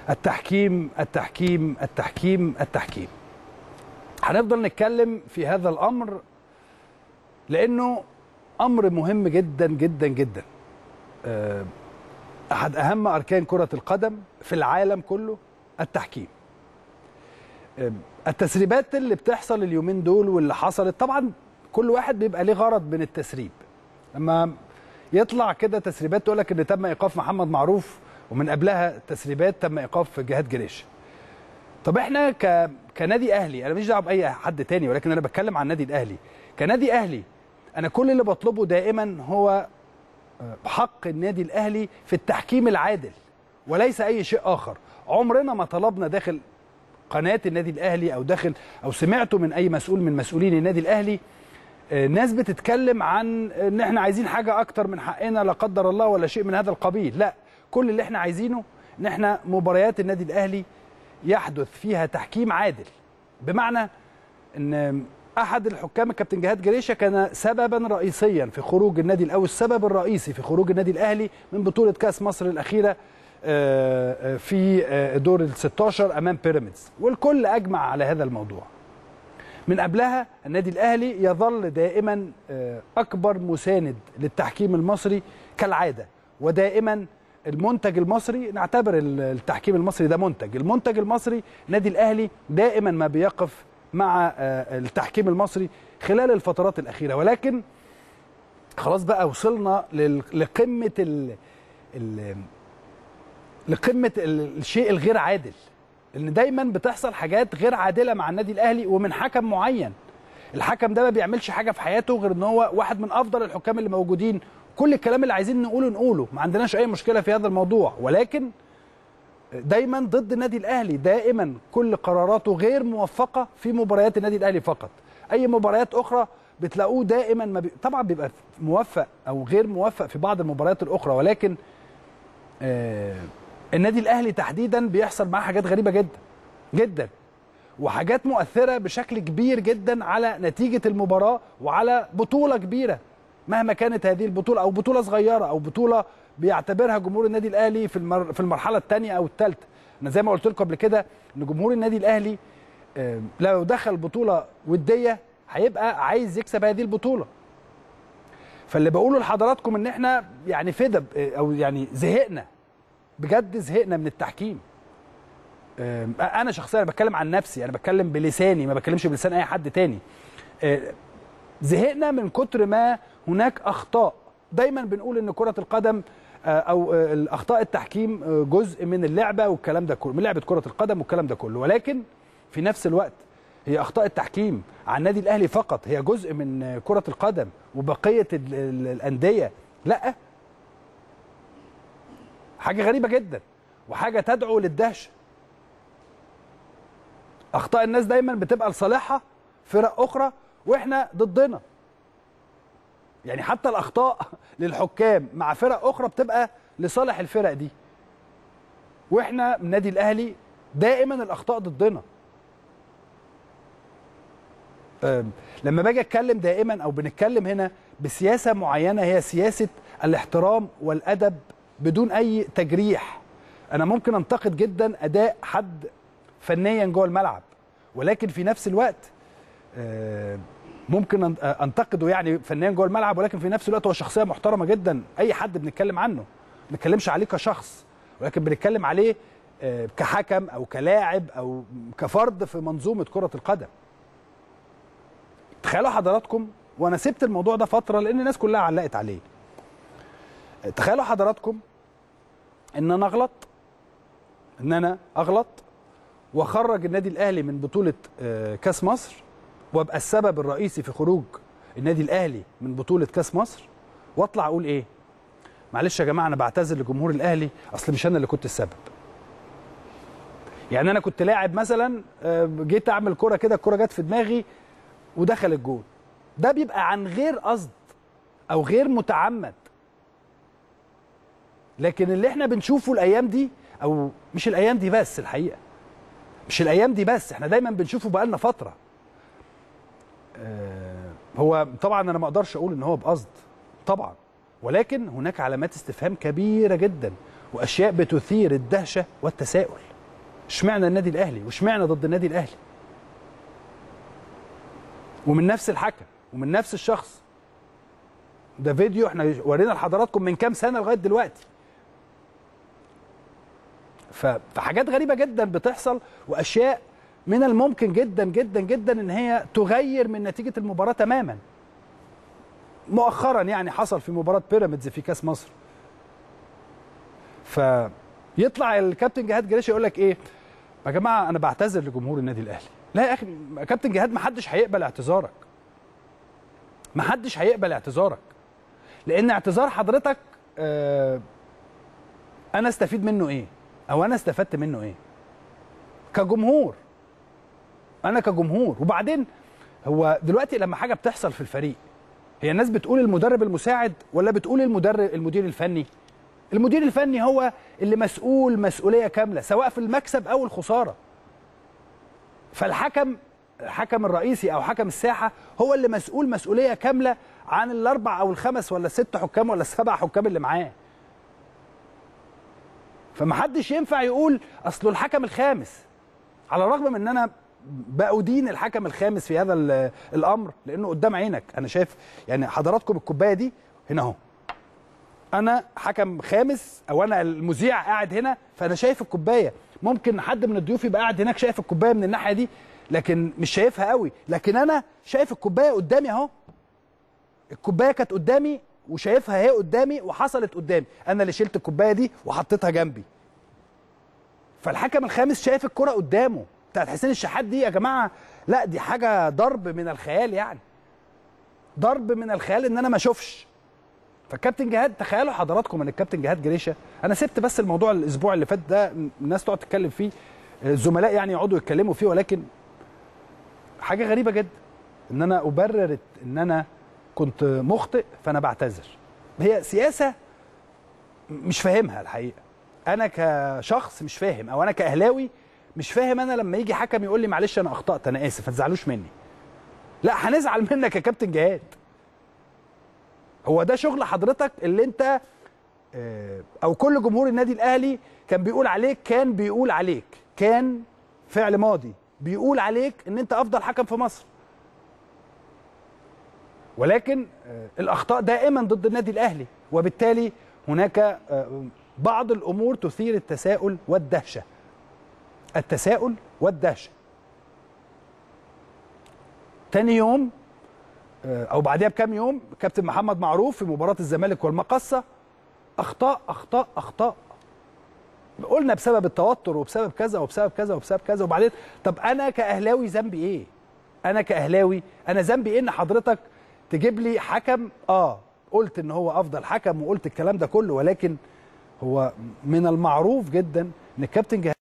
التحكيم التحكيم التحكيم التحكيم هنفضل نتكلم في هذا الامر لانه امر مهم جدا جدا جدا آه، احد اهم اركان كره القدم في العالم كله التحكيم آه، التسريبات اللي بتحصل اليومين دول واللي حصلت طبعا كل واحد بيبقى ليه غرض من التسريب لما يطلع كده تسريبات تقول لك ان تم ايقاف محمد معروف ومن قبلها تسريبات تم ايقاف جهاد جريش طب احنا ك... كنادي اهلي انا مش دعوه باي حد تاني ولكن انا بتكلم عن النادي الاهلي كنادي اهلي انا كل اللي بطلبه دائما هو حق النادي الاهلي في التحكيم العادل وليس اي شيء اخر عمرنا ما طلبنا داخل قناه النادي الاهلي او داخل او سمعته من اي مسؤول من مسؤولين النادي الاهلي آه، ناس بتتكلم عن ان احنا عايزين حاجه اكتر من حقنا لا قدر الله ولا شيء من هذا القبيل لا كل اللي احنا عايزينه ان احنا مباريات النادي الاهلي يحدث فيها تحكيم عادل بمعنى ان احد الحكام الكابتن جهاد جريشه كان سببا رئيسيا في خروج النادي او السبب الرئيسي في خروج النادي الاهلي من بطوله كاس مصر الاخيره آه، آه، في آه، دور ال 16 امام بيراميدز والكل اجمع على هذا الموضوع من قبلها النادي الاهلي يظل دائما آه، اكبر مساند للتحكيم المصري كالعاده ودائما المنتج المصري نعتبر ال- التحكيم المصري ده منتج المنتج المصري النادي الاهلي دائما ما بيقف مع آه، التحكيم المصري خلال الفترات الاخيره ولكن خلاص بقى وصلنا لل- لقمه ال ال لقمه ال- الشيء الغير عادل ان دايما بتحصل حاجات غير عادله مع النادي الاهلي ومن حكم معين الحكم ده ما بيعملش حاجه في حياته غير ان هو واحد من افضل الحكام اللي موجودين كل الكلام اللي عايزين نقوله نقوله ما عندناش اي مشكله في هذا الموضوع ولكن دايما ضد النادي الاهلي دائما كل قراراته غير موفقه في مباريات النادي الاهلي فقط اي مباريات اخرى بتلاقوه دائما ما بي... طبعا بيبقى موفق او غير موفق في بعض المباريات الاخرى ولكن آه النادي الاهلي تحديدا بيحصل معاه حاجات غريبه جدا جدا وحاجات مؤثره بشكل كبير جدا على نتيجه المباراه وعلى بطوله كبيره مهما كانت هذه البطوله او بطوله صغيره او بطوله بيعتبرها جمهور النادي الاهلي في المر... في المرحله الثانيه او الثالثه انا زي ما قلت لكم قبل كده ان جمهور النادي الاهلي آه، لو دخل بطوله وديه هيبقى عايز يكسب هذه البطوله فاللي بقوله لحضراتكم ان احنا يعني فدا او يعني زهقنا بجد زهقنا من التحكيم آم، انا شخصيا أنا بتكلم عن نفسي انا بتكلم بلساني ما بتكلمش بلسان اي حد تاني آه، زهقنا من كتر ما هناك اخطاء دايما بنقول ان كره القدم آه، او آه، الاخطاء التحكيم آه، جزء من اللعبه والكلام ده كله من لعبه كره القدم والكلام ده كله ولكن في نفس الوقت هي اخطاء التحكيم على النادي الاهلي فقط هي جزء من آه، كره القدم وبقيه ال- ال- الانديه لا حاجه غريبه جدا وحاجه تدعو للدهشه اخطاء الناس دايما بتبقى لصالحها فرق اخرى واحنا ضدنا يعني حتى الاخطاء للحكام مع فرق اخرى بتبقى لصالح الفرق دي واحنا النادي الاهلي دائما الاخطاء ضدنا أم، لما باجي اتكلم دائما او بنتكلم هنا بسياسه معينه هي سياسه الاحترام والادب بدون اي تجريح انا ممكن انتقد جدا اداء حد فنيا جوه الملعب ولكن في نفس الوقت آه، ممكن أن- آه، انتقده يعني فنيا جوه الملعب ولكن في نفس الوقت هو شخصيه محترمه جدا اي حد بنتكلم عنه ما بنتكلمش عليه كشخص ولكن بنتكلم عليه آه، كحكم او كلاعب او كفرد في منظومه كره القدم تخيلوا حضراتكم وانا سبت الموضوع ده فتره لان الناس كلها علقت عليه تخيلوا حضراتكم ان انا اغلط ان انا اغلط واخرج النادي الاهلي من بطوله آه، كاس مصر وابقى السبب الرئيسي في خروج النادي الاهلي من بطوله كاس مصر واطلع اقول ايه معلش يا جماعه انا بعتذر لجمهور الاهلي اصل مش انا اللي كنت السبب يعني انا كنت لاعب مثلا آه، جيت اعمل كره كده الكره جت في دماغي ودخل الجول ده بيبقى عن غير قصد او غير متعمد لكن اللي احنا بنشوفه الايام دي او مش الايام دي بس الحقيقه مش الايام دي بس احنا دايما بنشوفه بقالنا فتره آه، هو طبعا انا ما اقدرش اقول ان هو بقصد طبعا ولكن هناك علامات استفهام كبيره جدا واشياء بتثير الدهشه والتساؤل اشمعنى النادي الاهلي واشمعنى ضد النادي الاهلي ومن نفس الحكم ومن نفس الشخص ده فيديو احنا ورينا لحضراتكم من كام سنه لغايه دلوقتي ف- فحاجات غريبه جدا بتحصل واشياء من الممكن جدا جدا جدا ان هي تغير من نتيجه المباراه تماما مؤخرا يعني حصل في مباراه بيراميدز في كاس مصر فيطلع الكابتن جهاد جريشه يقول لك ايه يا جماعه انا بعتذر لجمهور النادي الاهلي لا يا اخي كابتن جهاد ما حدش هيقبل اعتذارك ما حدش هيقبل اعتذارك لان اعتذار حضرتك آه انا استفيد منه ايه او انا استفدت منه ايه كجمهور انا كجمهور وبعدين هو دلوقتي لما حاجه بتحصل في الفريق هي الناس بتقول المدرب المساعد ولا بتقول المدرب المدير الفني المدير الفني هو اللي مسؤول مسؤوليه كامله سواء في المكسب او الخساره فالحكم الحكم الرئيسي او حكم الساحه هو اللي مسؤول مسؤوليه كامله عن الاربع او الخمس ولا الست حكام ولا السبع حكام اللي معاه فمحدش ينفع يقول اصله الحكم الخامس على الرغم من ان انا بأدين الحكم الخامس في هذا ال- الامر لانه قدام عينك انا شايف يعني حضراتكم الكوبايه دي هنا اهو انا حكم خامس او انا المذيع قاعد هنا فانا شايف الكوبايه ممكن حد من الضيوف يبقى قاعد هناك شايف الكوبايه من الناحيه دي لكن مش شايفها قوي لكن انا شايف الكوبايه قدامي اهو الكوبايه كانت قدامي وشايفها هي قدامي وحصلت قدامي انا اللي شلت الكوبايه دي وحطيتها جنبي فالحكم الخامس شايف الكره قدامه بتاعت حسين الشحات دي يا جماعه لا دي حاجه ضرب من الخيال يعني ضرب من الخيال ان انا ما اشوفش فالكابتن جهاد تخيلوا حضراتكم ان الكابتن جهاد جريشه انا سبت بس الموضوع الاسبوع اللي فات ده الناس تقعد تتكلم فيه الزملاء يعني يقعدوا يتكلموا فيه ولكن حاجه غريبه جدا ان انا ابرر ان انا كنت مخطئ فانا بعتذر هي سياسه مش فاهمها الحقيقه انا كشخص مش فاهم او انا كاهلاوي مش فاهم انا لما يجي حكم يقول لي معلش انا اخطات انا اسف ما تزعلوش مني لا هنزعل منك يا كابتن جهاد هو ده شغل حضرتك اللي انت آه، او كل جمهور النادي الاهلي كان بيقول عليك كان بيقول عليك كان فعل ماضي بيقول عليك ان انت افضل حكم في مصر ولكن آه، الاخطاء دائما ضد النادي الاهلي وبالتالي هناك آه، بعض الامور تثير التساؤل والدهشه التساؤل والدهشه تاني يوم آه، او بعدها بكام يوم كابتن محمد معروف في مباراه الزمالك والمقصه اخطاء اخطاء اخطاء قلنا بسبب التوتر وبسبب كذا وبسبب كذا وبسبب كذا وبعدين طب انا كاهلاوي ذنبي ايه انا كاهلاوي انا ذنبي ايه ان حضرتك تجيب لي حكم اه قلت ان هو افضل حكم وقلت الكلام ده كله ولكن هو من المعروف جدا ان الكابتن جهاد